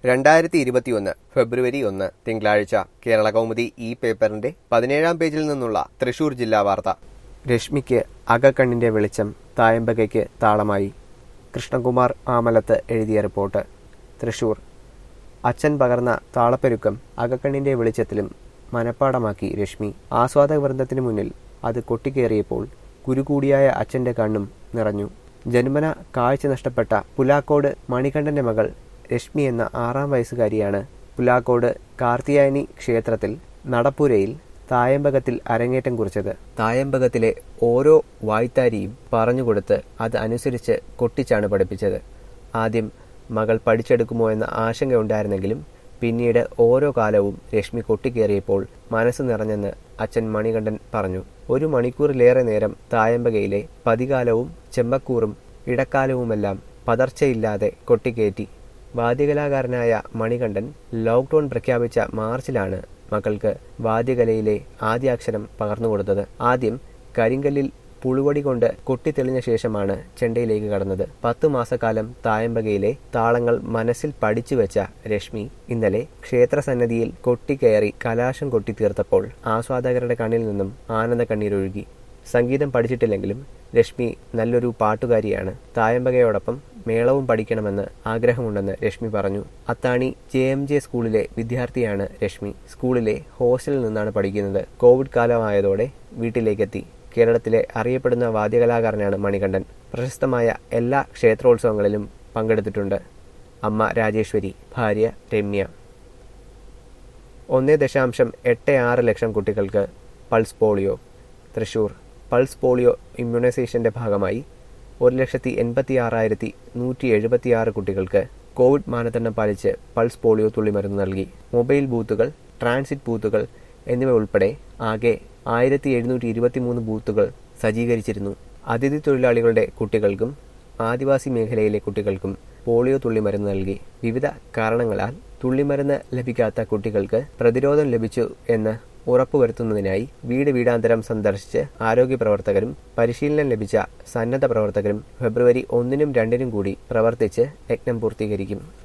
രണ്ടായിരത്തി ഇരുപത്തിയൊന്ന് ഫെബ്രുവരി ഒന്ന് തിങ്കളാഴ്ച കേരള കൗമുദി ഈ പേപ്പറിന്റെ പതിനേഴാം പേജിൽ നിന്നുള്ള തൃശൂർ ജില്ലാ വാർത്ത രശ്മിക്ക് അകക്കണ്ണിന്റെ വെളിച്ചം തായമ്പകയ്ക്ക് താളമായി കൃഷ്ണകുമാർ ആമലത്ത് എഴുതിയ റിപ്പോർട്ട് തൃശൂർ അച്ഛൻ പകർന്ന താളപ്പെരുക്കം അകക്കണ്ണിന്റെ വെളിച്ചത്തിലും മനപ്പാടമാക്കി രശ്മി ആസ്വാദക വൃന്ദത്തിന് മുന്നിൽ അത് കൊട്ടിക്കേറിയപ്പോൾ കുരുകൂടിയായ അച്ഛന്റെ കണ്ണും നിറഞ്ഞു ജന്മന കാഴ്ച നഷ്ടപ്പെട്ട പുലാക്കോട് മണികണ്ഠന്റെ മകൾ രശ്മി എന്ന ആറാം വയസ്സുകാരിയാണ് പുലാക്കോട് കാർത്തിയായനി ക്ഷേത്രത്തിൽ നടപ്പുരയിൽ തായമ്പകത്തിൽ അരങ്ങേറ്റം കുറിച്ചത് തായമ്പകത്തിലെ ഓരോ വായ്ത്താരിയും പറഞ്ഞുകൊടുത്ത് അത് അനുസരിച്ച് കൊട്ടിച്ചാണ് പഠിപ്പിച്ചത് ആദ്യം മകൾ പഠിച്ചെടുക്കുമോ എന്ന ആശങ്കയുണ്ടായിരുന്നെങ്കിലും പിന്നീട് ഓരോ കാലവും രശ്മി കൊട്ടിക്കേറിയപ്പോൾ മനസ്സ് നിറഞ്ഞെന്ന് അച്ഛൻ മണികണ്ഠൻ പറഞ്ഞു ഒരു മണിക്കൂറിലേറെ നേരം തായമ്പകയിലെ പതികാലവും ചെമ്പക്കൂറും ഇടക്കാലവുമെല്ലാം പതർച്ചയില്ലാതെ കൊട്ടിക്കയറ്റി വാദ്യകലാകാരനായ മണികണ്ഠൻ ലോക്ക്ഡൌൺ പ്രഖ്യാപിച്ച മാർച്ചിലാണ് മക്കൾക്ക് വാദ്യകലയിലെ ആദ്യാക്ഷരം പകർന്നുകൊടുത്തത് ആദ്യം കരിങ്കല്ലിൽ പുളുവടി കൊണ്ട് കൊട്ടിത്തെളിഞ്ഞ ശേഷമാണ് ചെണ്ടയിലേക്ക് കടന്നത് പത്തു മാസക്കാലം തായമ്പകയിലെ താളങ്ങൾ മനസ്സിൽ പഠിച്ചു വെച്ച രശ്മി ഇന്നലെ ക്ഷേത്രസന്നദ്ധിയിൽ കൊട്ടിക്കയറി കലാശം കൊട്ടിത്തീർത്തപ്പോൾ ആസ്വാദകരുടെ കണ്ണിൽ നിന്നും ആനന്ദ കണ്ണീരൊഴുകി സംഗീതം പഠിച്ചിട്ടില്ലെങ്കിലും രശ്മി നല്ലൊരു പാട്ടുകാരിയാണ് തായമ്പകയോടൊപ്പം മേളവും പഠിക്കണമെന്ന് ആഗ്രഹമുണ്ടെന്ന് രശ്മി പറഞ്ഞു അത്താണി ജെ എം ജെ സ്കൂളിലെ വിദ്യാർത്ഥിയാണ് രശ്മി സ്കൂളിലെ ഹോസ്റ്റലിൽ നിന്നാണ് പഠിക്കുന്നത് കോവിഡ് കാലമായതോടെ വീട്ടിലേക്കെത്തി കേരളത്തിലെ അറിയപ്പെടുന്ന വാദ്യകലാകാരനാണ് മണികണ്ഠൻ പ്രശസ്തമായ എല്ലാ ക്ഷേത്രോത്സവങ്ങളിലും പങ്കെടുത്തിട്ടുണ്ട് അമ്മ രാജേശ്വരി ഭാര്യ രമ്യ ഒന്ന് ദശാംശം എട്ട് ആറ് ലക്ഷം കുട്ടികൾക്ക് pulse polio Thrissur pulse polio ഇമ്മ്യൂണൈസേഷന്റെ ഭാഗമായി ഒരു ലക്ഷത്തി എൺപത്തി ആറായിരത്തി നൂറ്റി എഴുപത്തി ആറ് കുട്ടികൾക്ക് കോവിഡ് മാനദണ്ഡം പാലിച്ച് പൾസ് പോളിയോ തുള്ളിമരുന്ന് നൽകി മൊബൈൽ ബൂത്തുകൾ ട്രാൻസിറ്റ് ബൂത്തുകൾ എന്നിവ ഉൾപ്പെടെ ആകെ ആയിരത്തി എഴുന്നൂറ്റി ഇരുപത്തിമൂന്ന് ബൂത്തുകൾ സജ്ജീകരിച്ചിരുന്നു അതിഥി തൊഴിലാളികളുടെ കുട്ടികൾക്കും ആദിവാസി മേഖലയിലെ കുട്ടികൾക്കും പോളിയോ തുള്ളിമരുന്ന് നൽകി വിവിധ കാരണങ്ങളാൽ തുള്ളിമരുന്ന് ലഭിക്കാത്ത കുട്ടികൾക്ക് പ്രതിരോധം ലഭിച്ചു എന്ന് ഉറപ്പുവരുത്തുന്നതിനായി വീട് വീടാന്തരം സന്ദർശിച്ച് ആരോഗ്യ പ്രവർത്തകരും പരിശീലനം ലഭിച്ച സന്നദ്ധ പ്രവർത്തകരും ഫെബ്രുവരി ഒന്നിനും രണ്ടിനും കൂടി പ്രവർത്തിച്ച് യജ്ഞം പൂർത്തീകരിക്കും